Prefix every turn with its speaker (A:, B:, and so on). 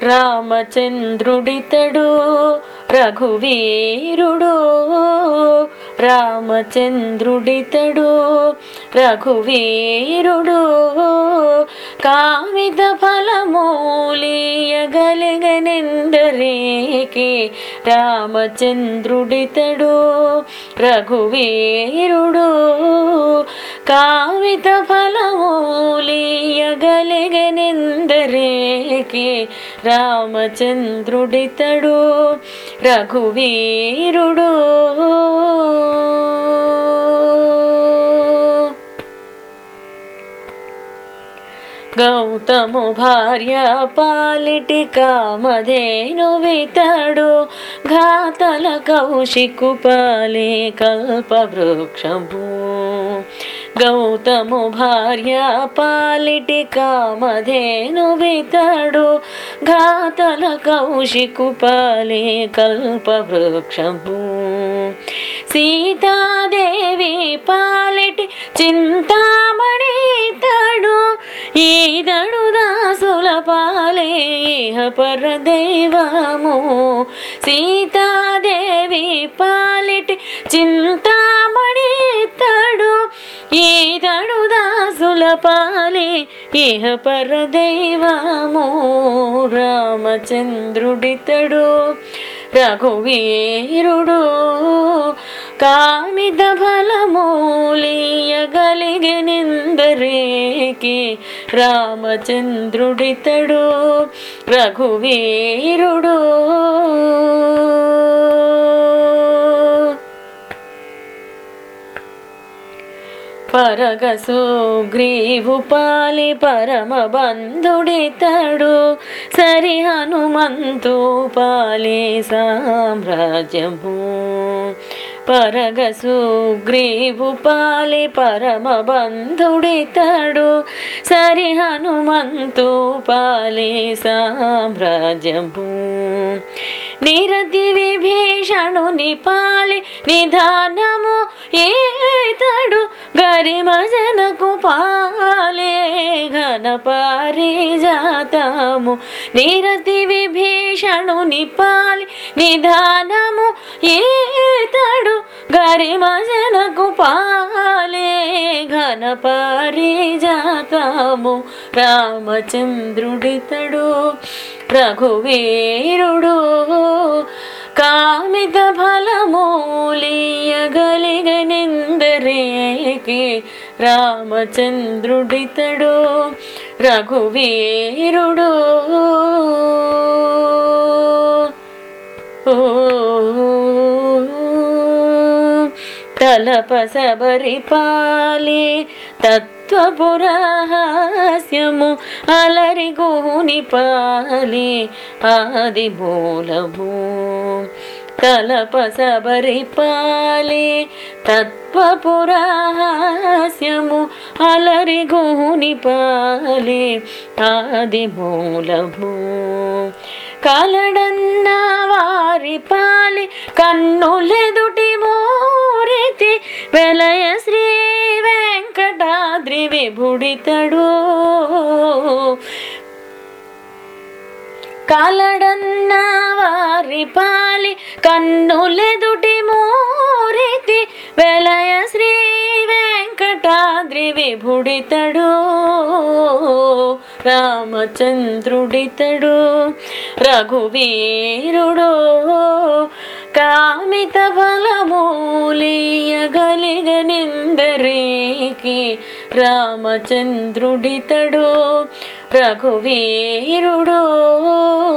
A: రామచంద్రుడితడు రఘువీరుడు రామచంద్రుడితడు రఘువీరుడు కామిత ఫలమూలియగలిగనెందరేకి రామచంద్రుడితడు రఘువీరుడు కామిత ఫలమూలియగలిగనెందరేకి రామచంద్రుడితడు రఘువీరుడు గౌతము భార్య పాలిటి కామధేను వితడు ఘాతల కౌశికు పాలే కల్పవృక్షము గౌతము భార్య పాలిటి కామధేను వితడు ఘాతల కౌశికు పాలే కల్పవృక్షము సీతాదేవి పాలిటి చింతామణి తడు ఈదడు దాసుల పాలే ఇహ పరదైవము సీతాదేవి పాలిటి చింతామణి తడు ఈదడు దాసుల పాలే ఇహ పరదైవము రామచంద్రుడితడు రఘువీరుడు కామిత ఫలమూలియగలిగెనెందరేకి రామచంద్రుడితడు రఘువీరుడు పరగసు గ్రీవు పాలి పరమ బంధుడితడు సరి హనుమంతు పాలి సామ్రాజ్యము పరగసు గ్రీవు పాలి పరమ బంధుడితడు సరి హనుమంతు పాలి సామ్రాజ్యము నిరతి విభీషణుని పాలి నిధానము ఏతడు గరిమజనకు పాలే ఘన పారిజాతము నిరతి విభీషణుని పాలి నిధానము ఏతడు గరిమజనకు పాలే ఘన పారిజాతము రామచంద్రుడితడు రఘువీరుడు కామిత ఫలమూలియగలిగనెందరేకి రామచంద్రుడితడు రఘువీరుడు తలప శబరి పాలి తత్వపురహాస్యము అలరి గుని పాలి ఆది మూలము కలప శబరి పాలి తత్వపురహాస్యము అలరి గుని పాలి ఆది మూలము కలడన్న వారి పాలి కన్నులెదుటి మోరితి వెలయ శ్రీ వెంకటాద్రి విభుడితడు కాలడన్న వారి పాలి కన్నులెదుటి మోరితి వెలయ శ్రీ వెంకటాద్రి విభుడితడు రామచంద్రుడితడు రఘువీరుడు కామిత ఫలమూలియగలిగనిందరేకి రామచంద్రుడితడు రఘువీరుడు